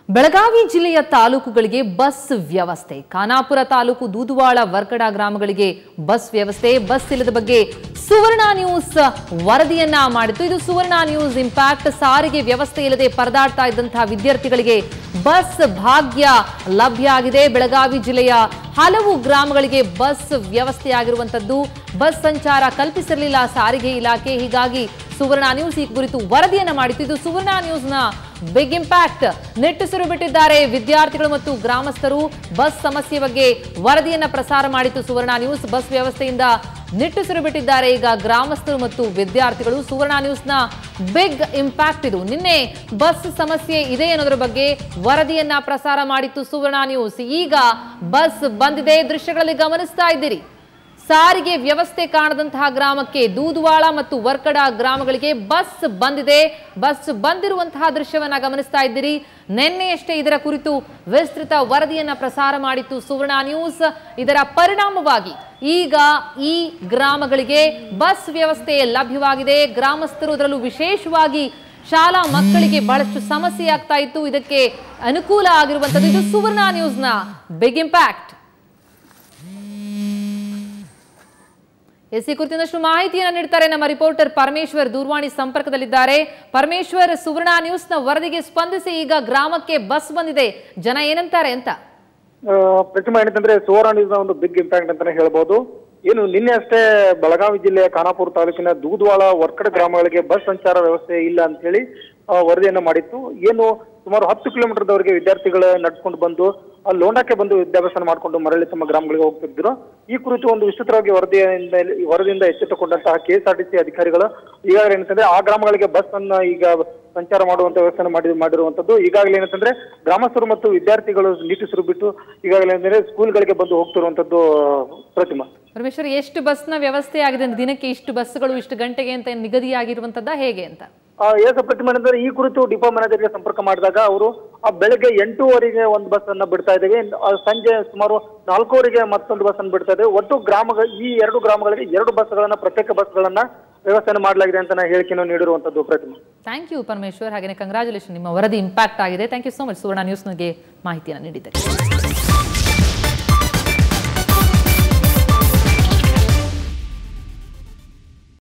ಬೆಳಗಾವಿ ಜಿಲ್ಲೆಯ ತಾಲೂಕುಗಳಿಗೆ ಬಸ್ ವ್ಯವಸ್ಥೆ ಖಾನಾಪುರ ತಾಲೂಕು ದೂದುವಾಳ ವರ್ಕಡ ಗ್ರಾಮಗಳಿಗೆ ಬಸ್ ವ್ಯವಸ್ಥೆ ಬಸ್ ಇಲ್ಲದ ಬಗ್ಗೆ ಸುವರ್ಣ ನ್ಯೂಸ್ ವರದಿಯನ್ನ ಮಾಡಿತ್ತು ಇದು ಸುವರ್ಣ ನ್ಯೂಸ್ ಇಂಪ್ಯಾಕ್ಟ್ ಸಾರಿಗೆ ವ್ಯವಸ್ಥೆ ಇಲ್ಲದೆ ಪರದಾಡ್ತಾ ಇದ್ದಂತಹ ವಿದ್ಯಾರ್ಥಿಗಳಿಗೆ ಬಸ್ ಭಾಗ್ಯ ಲಭ್ಯ ಆಗಿದೆ ಬೆಳಗಾವಿ ಜಿಲ್ಲೆಯ ಹಲವು ಗ್ರಾಮಗಳಿಗೆ ಬಸ್ ವ್ಯವಸ್ಥೆ ಆಗಿರುವಂತದ್ದು ಬಸ್ ಸಂಚಾರ ಕಲ್ಪಿಸಿರಲಿಲ್ಲ ಸಾರಿಗೆ ಇಲಾಖೆ ಹೀಗಾಗಿ ಸುವರ್ಣ ನ್ಯೂಸ್ ಈ ಕುರಿತು ವರದಿಯನ್ನ ಮಾಡಿತ್ತು ಇದು ಸುವರ್ಣ ನ್ಯೂಸ್ನ ಬಿಗ್ ಇಂಪ್ಯಾಕ್ಟ್ ನಿಟ್ಟುಸಿರು ಬಿಟ್ಟಿದ್ದಾರೆ ವಿದ್ಯಾರ್ಥಿಗಳು ಮತ್ತು ಗ್ರಾಮಸ್ಥರು ಬಸ್ ಸಮಸ್ಯೆ ಬಗ್ಗೆ ವರದಿಯನ್ನ ಪ್ರಸಾರ ಮಾಡಿತ್ತು ಸುವರ್ಣ ನ್ಯೂಸ್ ಬಸ್ ವ್ಯವಸ್ಥೆಯಿಂದ ನಿಟ್ಟುಸಿರು ಬಿಟ್ಟಿದ್ದಾರೆ ಈಗ ಗ್ರಾಮಸ್ಥರು ಮತ್ತು ವಿದ್ಯಾರ್ಥಿಗಳು ಸುವರ್ಣ ನ್ಯೂಸ್ನ ಬಿಗ್ ಇಂಪ್ಯಾಕ್ಟ್ ಇದು ನಿನ್ನೆ ಬಸ್ ಸಮಸ್ಯೆ ಇದೆ ಅನ್ನೋದ್ರ ಬಗ್ಗೆ ವರದಿಯನ್ನ ಪ್ರಸಾರ ಮಾಡಿತ್ತು ಸುವರ್ಣ ನ್ಯೂಸ್ ಈಗ ಬಸ್ ಬಂದಿದೆ ದೃಶ್ಯಗಳಲ್ಲಿ ಗಮನಿಸ್ತಾ ಇದ್ದೀರಿ ಸಾರಿಗೆ ವ್ಯವಸ್ಥೆ ಕಾಣದಂತಹ ಗ್ರಾಮಕ್ಕೆ ದೂದುವಾಳ ಮತ್ತು ವರ್ಕಡ ಗ್ರಾಮಗಳಿಗೆ ಬಸ್ ಬಂದಿದೆ ಬಸ್ ಬಂದಿರುವಂತಹ ದೃಶ್ಯವನ್ನ ಗಮನಿಸ್ತಾ ಇದ್ದೀರಿ ನಿನ್ನೆಯಷ್ಟೇ ಇದರ ಕುರಿತು ವಿಸ್ತೃತ ವರದಿಯನ್ನ ಪ್ರಸಾರ ಮಾಡಿತ್ತು ಸುವರ್ಣ ನ್ಯೂಸ್ ಇದರ ಪರಿಣಾಮವಾಗಿ ಈಗ ಈ ಗ್ರಾಮಗಳಿಗೆ ಬಸ್ ವ್ಯವಸ್ಥೆ ಲಭ್ಯವಾಗಿದೆ ಗ್ರಾಮಸ್ಥರು ಅದರಲ್ಲೂ ವಿಶೇಷವಾಗಿ ಶಾಲಾ ಮಕ್ಕಳಿಗೆ ಬಹಳಷ್ಟು ಸಮಸ್ಯೆ ಆಗ್ತಾ ಇತ್ತು ಇದಕ್ಕೆ ಅನುಕೂಲ ಆಗಿರುವಂತದ್ದು ಇದು ಸುವರ್ಣ ನ್ಯೂಸ್ನ ಬಿಗ್ ಇಂಪ್ಯಾಕ್ಟ್ ಎಸ್ ಈ ಕುರಿತಿನಷ್ಟು ಮಾಹಿತಿಯನ್ನು ನೀಡ್ತಾರೆ ನಮ್ಮ ರಿಪೋರ್ಟರ್ ಪರಮೇಶ್ವರ್ ದೂರವಾಣಿ ಸಂಪರ್ಕದಲ್ಲಿದ್ದಾರೆ ಪರಮೇಶ್ವರ್ ಸುವರ್ಣ ನ್ಯೂಸ್ನ ವರದಿಗೆ ಸ್ಪಂದಿಸಿ ಈಗ ಗ್ರಾಮಕ್ಕೆ ಬಸ್ ಬಂದಿದೆ ಜನ ಏನಂತಾರೆ ಅಂತ ಆ, ಪ್ರತಿಮಾ ಏನಂತಂದ್ರೆ ಸುವರ್ಣ ನ್ಯೂಸ್ನ ಒಂದು ಬಿಗ್ ಇಂಪ್ಯಾಕ್ಟ್ ಅಂತಾನೆ ಹೇಳ್ಬೋದು ಏನು ನಿನ್ನೆ ಅಷ್ಟೇ ಬೆಳಗಾವಿ ಜಿಲ್ಲೆಯ ಖಾನಾಪುರ ತಾಲೂಕಿನ ದೂದ್ವಾಳ ವರ್ಕಡ ಗ್ರಾಮಗಳಿಗೆ ಬಸ್ ಸಂಚಾರ ವ್ಯವಸ್ಥೆ ಇಲ್ಲ ಅಂತ ಹೇಳಿ ಆ, ವರದಿಯನ್ನ ಮಾಡಿತ್ತು ಏನು ಸುಮಾರು ಹತ್ತು ಕಿಲೋಮೀಟರ್ದವರೆಗೆ ವಿದ್ಯಾರ್ಥಿಗಳು ನಡ್ಕೊಂಡು ಬಂದು ಆ ಲೋಂಡಾಕ್ಕೆ ಬಂದು ವಿದ್ಯಾಭ್ಯಾಸ ಮಾಡಿಕೊಂಡು ಮರಳಿ ತಮ್ಮ ಗ್ರಾಮಗಳಿಗೆ ಹೋಗ್ತಿದ್ರು ಈ ಕುರಿತು ಒಂದು ವಿಸ್ತೃತವಾಗಿ ವರದಿಯಿಂದ ವರದಿಯಿಂದ ಎಚ್ಚೆತ್ತುಕೊಂಡಂತಹ ಕೆಎಸ್ಆರ್ಟಿಸಿ ಅಧಿಕಾರಿಗಳು ಈಗಾಗಲೇ ಏನಂತಂದ್ರೆ ಆ ಗ್ರಾಮಗಳಿಗೆ ಬಸ್ ಅನ್ನ ಈಗ ಸಂಚಾರ ಮಾಡುವಂತ ವ್ಯವಸ್ಥೆ ಮಾಡಿ ಮಾಡಿರುವಂತದ್ದು ಈಗಾಗಲೇ ಏನಂತಂದ್ರೆ ಗ್ರಾಮಸ್ಥರು ಮತ್ತು ವಿದ್ಯಾರ್ಥಿಗಳು ನಿಟ್ಟುಸಿರು ಬಿಟ್ಟು ಈಗಾಗಲೇ ಏನಂದ್ರೆ ಸ್ಕೂಲ್ಗಳಿಗೆ ಬಂದು ಹೋಗ್ತಿರುವಂತದ್ದು ಪ್ರತಿಮಾ ಪರಮೇಶ್ವರ್ ಎಷ್ಟು ಬಸ್ನ ವ್ಯವಸ್ಥೆ ಆಗಿದೆ ಅಂದ್ರೆ ದಿನಕ್ಕೆ ಇಷ್ಟು ಬಸ್ಗಳು ಇಷ್ಟು ಗಂಟೆಗೆ ಅಂತ ಏನ್ ನಿಗದಿಯಾಗಿರುವಂತದ್ದ ಹೇಗೆ ಅಂತ ಆ, ಏಸ ಪ್ರತಿಮಾ ಏನಂದ್ರೆ ಈ ಕುರಿತು ಡಿಪೋ ಮ್ಯಾನೇಜರ್ಗೆ ಸಂಪರ್ಕ ಮಾಡಿದಾಗ ಅವರು ಆ ಬೆಳಗ್ಗೆ ಎಂಟೂವರೆಗೆ ಒಂದು ಬಸ್ ಅನ್ನ ಬಿಡ್ತಾ ಇದ್ದೇವೆ ಆ, ಸಂಜೆ ಸುಮಾರು ನಾಲ್ಕೂವರೆಗೆ ಮತ್ತೊಂದು ಬಸ್ ಅನ್ನು ಬಿಡ್ತಾ ಇದ್ದೇವೆ ಒಟ್ಟು ಗ್ರಾಮಗಳ ಈ ಎರಡು ಗ್ರಾಮಗಳಿಗೆ ಎರಡು ಬಸ್ಗಳನ್ನ ಪ್ರತ್ಯೇಕ ಬಸ್ಗಳನ್ನ ವ್ಯವಸ್ಥೆ ಮಾಡಲಾಗಿದೆ ಅಂತ ಹೇಳಿಕೆಯನ್ನು ನೀಡಿರುವಂತದ್ದು ಪ್ರತಿಮಾ ಥ್ಯಾಂಕ್ ಯು ಪರಮೇಶ್ವರ್ ಹಾಗೆ ಕಂಗ್ರಾಚುಲೇಷನ್ ನಿಮ್ಮ ವರದಿ ಇಂಪ್ಯಾಕ್ಟ್ ಆಗಿದೆ thank you so much Suvarna ನ್ಯೂಸ್ಗೆ ಮಾಹಿತಿಯನ್ನು ನೀಡಿದ್ದಾರೆ